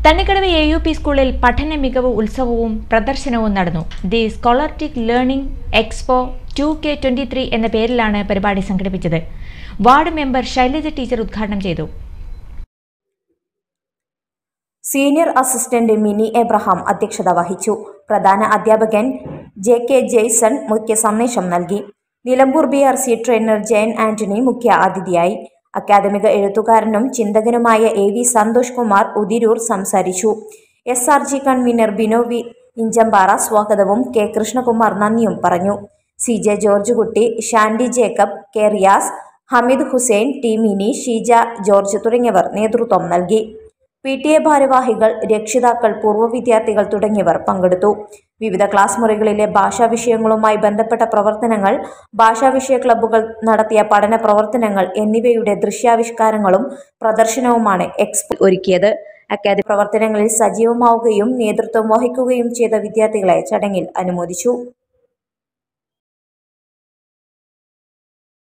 തണ്ണിക്കടവ് A U P സ്കൂളിൽ പഠന മികവ് ഉത്സവവും പ്രദർശനവും നടന്നു the scholastic learning expo two K twenty three എന്ന പേരിലാണ് പരിപാടി സംഘടിപ്പിച്ചത് വാർഡ് മെമ്പർ ശൈലജ ടീച്ചർ ഉദ്ഘാടനം ചെയ്തു സീനിയർ അസിസ്റ്റന്റ് മിനി എബ്രഹാം അധ്യക്ഷത വഹിച്ചു പ്രധാന അധ്യാപകൻ ജെ കെ ജെയ്സൺ മുഖ്യ സന്ദേശം നൽകി Nilambur B R C trainer Jayan Antony മുഖ്യ അതിഥിയായി അക്കാദമിക എഴുത്തുകാരനും ചിന്തകനുമായ എ വി സന്തോഷ് കുമാർ ഉദിരൂർ സംസാരിച്ചു S R G convenor Binovi Inchampara സ്വാഗതവും കെ കൃഷ്ണകുമാർ നന്ദിയും പറഞ്ഞു C J George Kutty Shandy Jacob K Riyas Hameed Hussain T Mini Sheeja George തുടങ്ങിയവർ നേതൃത്വം നൽകി പി ടി എ ഭാരവാഹികൾ രക്ഷിതാക്കൾ പൂർവ്വ വിദ്യാർത്ഥികൾ തുടങ്ങിയവർ പങ്കെടുത്തു വിവിധ ക്ലാസ് മുറികളിലെ ഭാഷാ വിഷയങ്ങളുമായി ബന്ധപ്പെട്ട പ്രവർത്തനങ്ങൾ ഭാഷാ വിഷയ ക്ലബ്ബുകൾ നടത്തിയ പഠന പ്രവർത്തനങ്ങൾ എന്നിവയുടെ ദൃശ്യാവിഷ്കാരങ്ങളും പ്രദർശനവുമാണ് എക്സ്പോ ഒരുക്കിയത് അക്കാദമി പ്രവർത്തനങ്ങളിൽ സജീവമാവുകയും നേതൃത്വം വഹിക്കുകയും ചെയ്ത വിദ്യാർത്ഥികളെ ചടങ്ങിൽ അനുമോദിച്ചു